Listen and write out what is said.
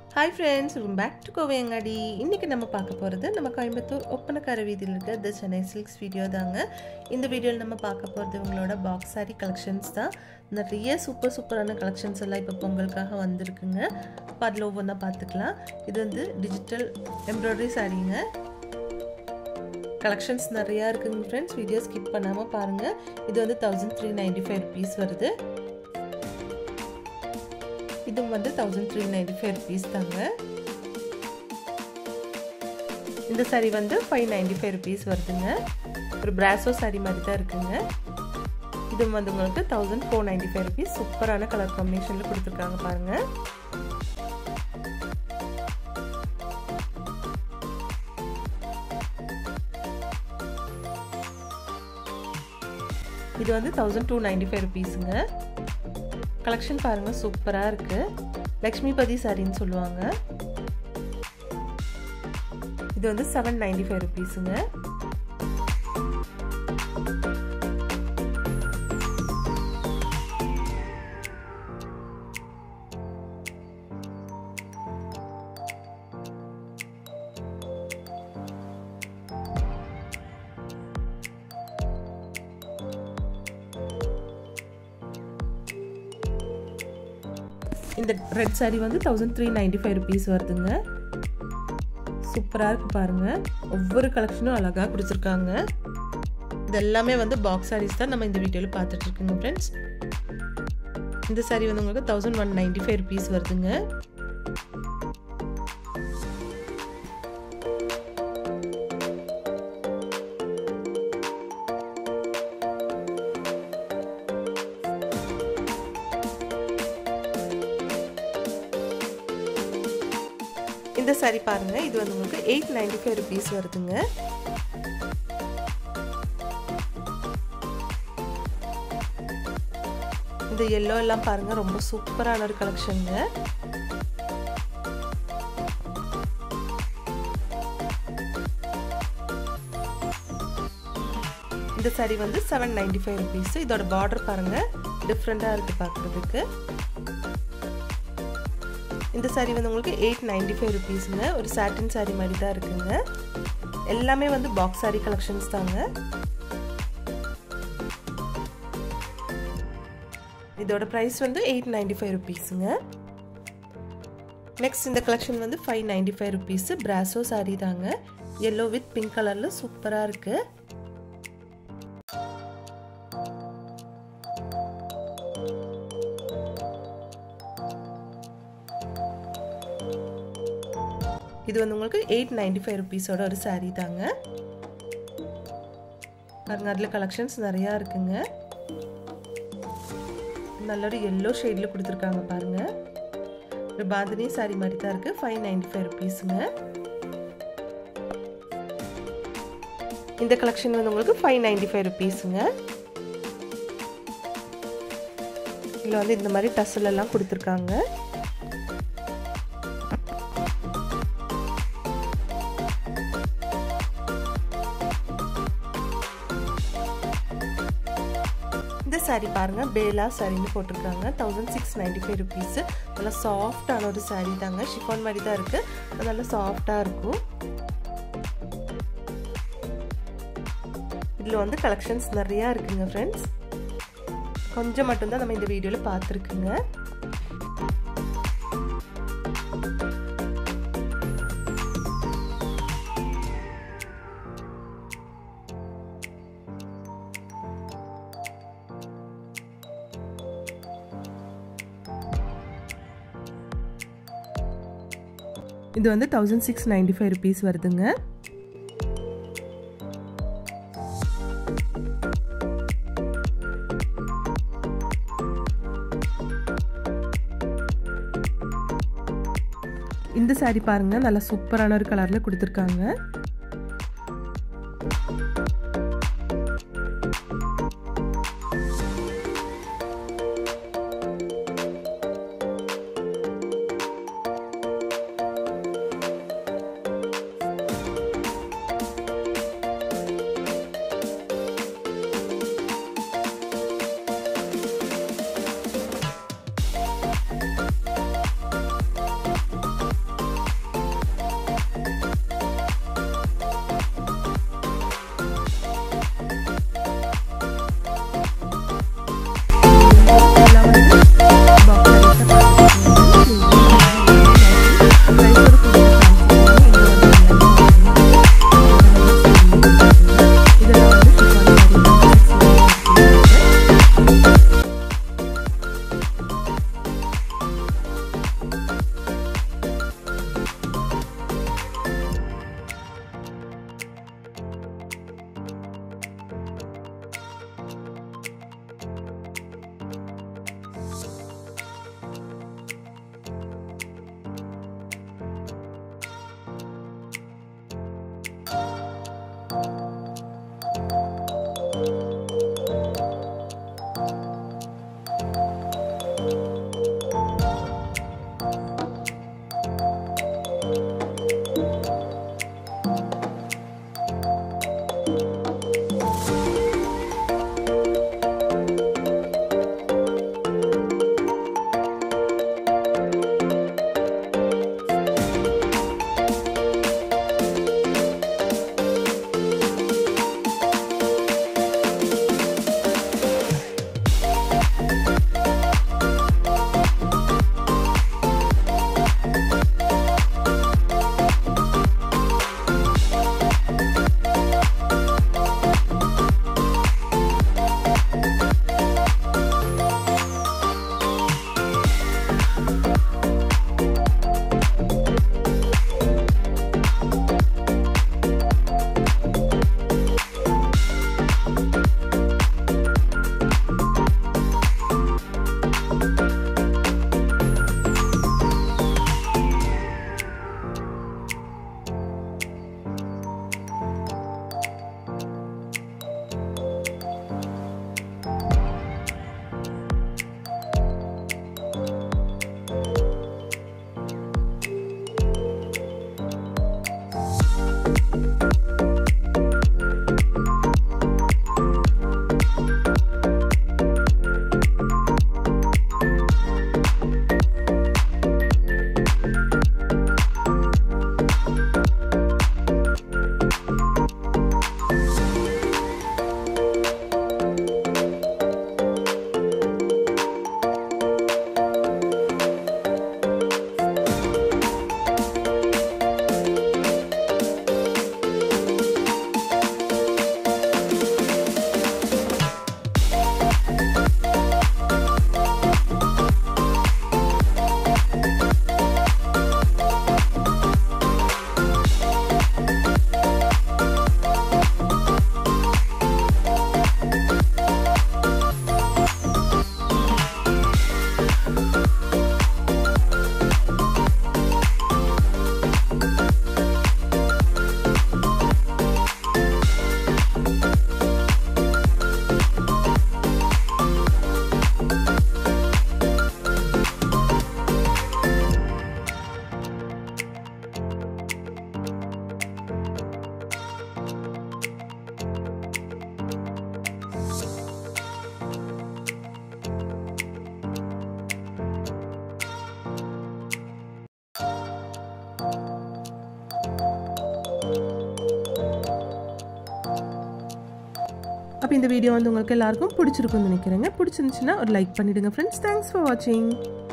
hi friends welcome back to Kovaiyangadi இன்றைக்கி நம்ம பார்க்க போகிறது நம்ம கோயம்புத்தூர் ஒப்பனக்கார வீதியில் இருக்க த சென்னை சில்க்ஸ் வீடியோ தாங்க இந்த வீடியோவில் நம்ம பார்க்க போகிறது உங்களோட பாக்ஸ் சாரி கலெக்ஷன்ஸ் தான் நிறைய சூப்பர் சூப்பரான கலெக்ஷன்ஸ் எல்லாம் இப்போ பொங்கலுக்காக வந்திருக்குங்க இப்போ அதில் ஒவ்வொன்றா பார்த்துக்கலாம் இது வந்து டிஜிட்டல் எம்ப்ராய்டரி சாரீங்க கலெக்ஷன்ஸ் நிறையா இருக்குங்க ஃப்ரெண்ட்ஸ் வீடியோ ஸ்கிப் பண்ணாமல் பாருங்கள் இது வந்து thousand three ninety five rupees வருது இதுவும் வந்து thousand three ninety five rupees தாங்க இந்த சாரீ வந்து ஃபைவ் நைன்டி ஃபைவ் ருபீஸ் வருதுங்க ஒரு பிராசோ சாரீ மாதிரி தான் இருக்குங்க இது வந்து உங்களுக்கு thousand four ninety five rupees சூப்பரான கலர் காம்பினேஷனில் கொடுத்துருக்காங்க பாருங்கள் இது வந்து தௌசண்ட் டூ நைன்டி ஃபைவ் ருபீஸுங்க கலெக்ஷன் பாருங்கள் சூப்பராக இருக்குது லக்ஷ்மிபதி சாரின்னு சொல்லுவாங்க இது வந்து செவன் நைன்டி ஃபைவ் ருபீஸுங்க இந்த ரெட் சாரீ வந்து thousand three ninety five rupees வருதுங்க சூப்பராக இருக்குது பாருங்கள் ஒவ்வொரு கலெக்ஷனும் அழகாக கொடுத்துருக்காங்க இது எல்லாமே வந்து பாக்ஸ் சாரீஸ் தான் நம்ம இந்த வீடியோவில் பார்த்துட்ருக்குங்க ஃப்ரெண்ட்ஸ் இந்த சாரீ வந்து உங்களுக்கு thousand one ninety five rupees வருதுங்க இந்த சாரி பாருங்க இது வந்து உங்களுக்கு எயிட் நைன்டி ஃபைவ் ருபீஸ் வருதுங்க இந்த எல்லோ எல்லாம் பாருங்க ரொம்ப சூப்பரான ஒரு கலெக்ஷனுங்க இந்த சாரி வந்து செவன் நைன்டி ஃபைவ் ருபீஸ் இதோட பார்டர் பாருங்க டிஃப்ரெண்ட்டாக இருக்குது பார்க்குறதுக்கு இந்த சாரீ வந்து உங்களுக்கு எயிட் நைன்டி ஃபைவ் ருபீஸுங்க ஒரு சாட்டின் சாரீ மாதிரி தான் இருக்குங்க எல்லாமே வந்து பாக்ஸ் சாரீ கலெக்ஷன்ஸ் தாங்க இதோட ப்ரைஸ் வந்து எயிட் நைன்டி ஃபைவ் ருபீஸுங்க நெக்ஸ்ட் இந்த கலெக்ஷன் வந்து ஃபைவ் நைன்டி ஃபைவ் ருபீஸு பிராசோ சாரீ தாங்க எல்லோ வித் பிங்க் கலரில் சூப்பராக இருக்குது இது வந்து உங்களுக்கு எயிட் நைன்டி ஃபைவ் ருபீஸோட ஒரு சாரீ தாங்க பாருங்க அதில் கலெக்ஷன்ஸ் நிறையா இருக்குங்க நல்ல ஒரு எல்லோ ஷேடில் கொடுத்துருக்காங்க பாருங்க ஒரு பாந்தினி சாரீ மாதிரி தான் இருக்குது ஃபைவ் நைன்டி ஃபைவ் ருபீஸுங்க இந்த கலெக்ஷன் வந்து உங்களுக்கு ஃபைவ் நைன்டி ஃபைவ் ருபீஸுங்க இதில் வந்து இந்த மாதிரி டசல் எல்லாம் கொடுத்துருக்காங்க இந்த சாரீ பாருங்க பேலா சாரின்னு போட்டிருக்காங்க thousand six ninety five rupees நல்லா சாஃப்டான ஒரு சாரீ தாங்க ஷிஃபான் மாதிரி தான் இருக்கு நல்லா சாஃப்டாக இருக்கும் இதில் வந்து கலெக்ஷன்ஸ் நிறையா இருக்குங்க ஃப்ரெண்ட்ஸ் கொஞ்சம் மட்டும்தான் நம்ம இந்த வீடியோவில் பார்த்துருக்குங்க இது வந்து thousand six ninety five rupees வருதுங்க இந்த சாரி பாருங்க நல்லா சூப்பரான ஒரு கலர்ல கொடுத்துருக்காங்க இந்த வீடியோ வந்து உங்களுக்கு எல்லாருக்கும் பிடிச்சிருக்கும்னு நினைக்கிறேங்க பிடிச்சிருந்துச்சுன்னா ஒரு லைக் பண்ணிவிடுங்க ஃப்ரெண்ட்ஸ் தேங்க்ஸ் ஃபார் வாட்சிங்